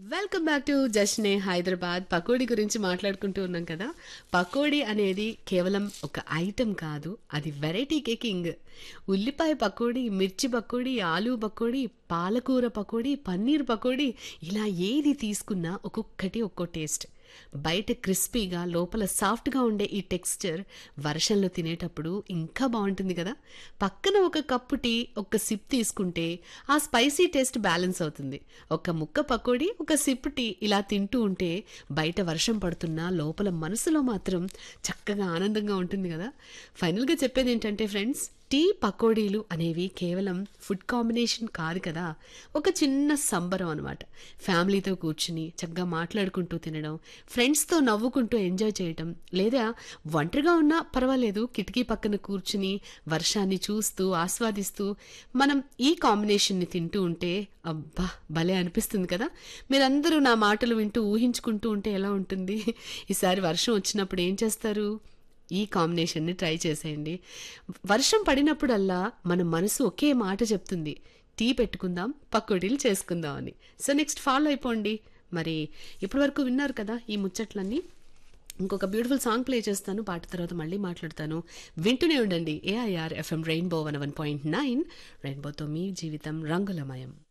welcome back to Jashne Hyderabad pakodi గురించి మాట్లాడుకుంటూ ఉన్నాం కదా పకోడీ అనేది కేవలం ఒక ఐటెం కాదు అది వెరైటీకే కింగ్ ఉల్లిపాయ పకోడీ మిర్చి పకోడీ ఆలూ పకోడీ పాలకూర పకోడీ పన్నీర్ పకోడీ ఇలా ఏది తీసుకున్నా ఒక్కొక్కటి ఒక్కో టేస్ట్ బయట క్రిస్పీగా లోపల సాఫ్ట్గా ఉండే ఈ టెక్స్చర్ వర్షంలో తినేటప్పుడు ఇంకా బాగుంటుంది కదా పక్కన ఒక కప్పు టీ ఒక సిప్ తీసుకుంటే ఆ స్పైసీ టేస్ట్ బ్యాలెన్స్ అవుతుంది ఒక ముక్క పకోడీ ఒక సిప్ టీ ఇలా తింటూ ఉంటే బయట వర్షం పడుతున్నా లోపల మనసులో మాత్రం చక్కగా ఆనందంగా ఉంటుంది కదా ఫైనల్గా చెప్పేది ఏంటంటే ఫ్రెండ్స్ టీ పకోడీలు అనేవి కేవలం ఫుడ్ కాంబినేషన్ కాదు కదా ఒక చిన్న సంబరం అనమాట ఫ్యామిలీతో కూర్చుని చక్కగా మాట్లాడుకుంటూ తినడం ఫ్రెండ్స్తో నవ్వుకుంటూ ఎంజాయ్ చేయటం లేదా ఒంటరిగా ఉన్నా పర్వాలేదు కిటికీ పక్కన కూర్చుని వర్షాన్ని చూస్తూ ఆస్వాదిస్తూ మనం ఈ కాంబినేషన్ని తింటూ ఉంటే అబ్బా భలే అనిపిస్తుంది కదా మీరందరూ నా మాటలు వింటూ ఊహించుకుంటూ ఉంటే ఎలా ఉంటుంది ఈసారి వర్షం వచ్చినప్పుడు ఏం చేస్తారు ఈ కాంబినేషన్ని ట్రై చేసేయండి వర్షం పడినప్పుడల్లా మన మనసు ఒకే మాట చెప్తుంది టీ పెట్టుకుందాం పకోడీలు చేసుకుందాం అని సో నెక్స్ట్ ఫాలో అయిపోండి మరి ఇప్పటి వరకు విన్నారు కదా ఈ ముచ్చట్లన్నీ ఇంకొక బ్యూటిఫుల్ సాంగ్ ప్లే చేస్తాను పాట తర్వాత మళ్ళీ మాట్లాడతాను వింటూనే ఉండండి AIR FM Rainbow one one point nine రెయిన్బోతో మీ జీవితం రంగులమయం